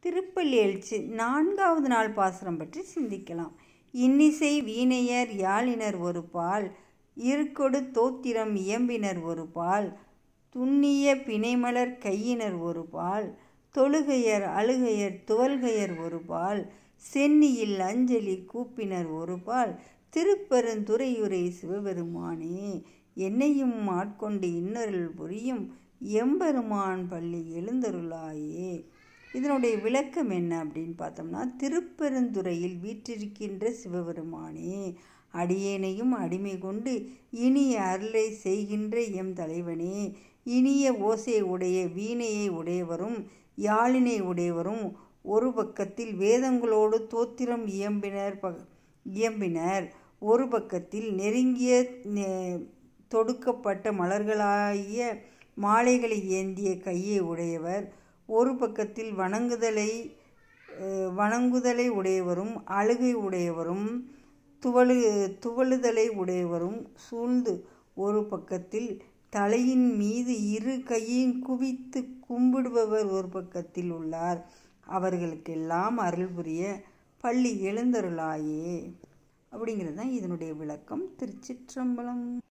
திருப்பள்ளி எழுச்சி நான்காவது நாள் பாசுரம் பற்றி சிந்திக்கலாம் இன்னிசை வீணையர் யாழினர் ஒரு பால் இருக்கொடு தோத்திரம் இயம்பினர் ஒரு பால் துண்ணிய பிணைமலர் கையினர் ஒரு பால் தொழுகையர் அழுகையர் துவல்கையர் ஒரு பால் சென்னியில் அஞ்சலி கூப்பினர் ஒரு பால் திருப்பெருந்துறையுரை சிவபெருமானே என்னையும் ஆட்கொண்டு இன்னருள் புரியும் எம்பெருமான் பள்ளி எழுந்தருளாயே இதனுடைய விளக்கம் என்ன அப்படின்னு பார்த்தோம்னா திருப்பெருந்துறையில் வீற்றிருக்கின்ற சிவபெருமானே அடியேனையும் அடிமை கொண்டு இனிய அருளை செய்கின்ற எம் தலைவனே இனிய ஓசை உடைய வீணையை உடையவரும் யாழினை உடையவரும் ஒரு பக்கத்தில் வேதங்களோடு தோத்திரம் இயம்பினர் ப இயம்பினர் ஒரு பக்கத்தில் நெருங்கிய தொடுக்கப்பட்ட மலர்களாகிய மாலைகளை ஏந்திய கையை உடையவர் ஒரு பக்கத்தில் வணங்குதலை வணங்குதலை உடையவரும் அழுகை உடையவரும் துவழு துவழுதலை உடையவரும் சூழ்ந்து ஒரு பக்கத்தில் தலையின் மீது இரு கையையும் குவித்து கும்பிடுபவர் ஒரு பக்கத்தில் உள்ளார் அவர்களுக்கெல்லாம் அருள் புரிய பள்ளி எழுந்தருளாயே அப்படிங்கிறது தான் இதனுடைய விளக்கம் திருச்சிற்றம்பலம்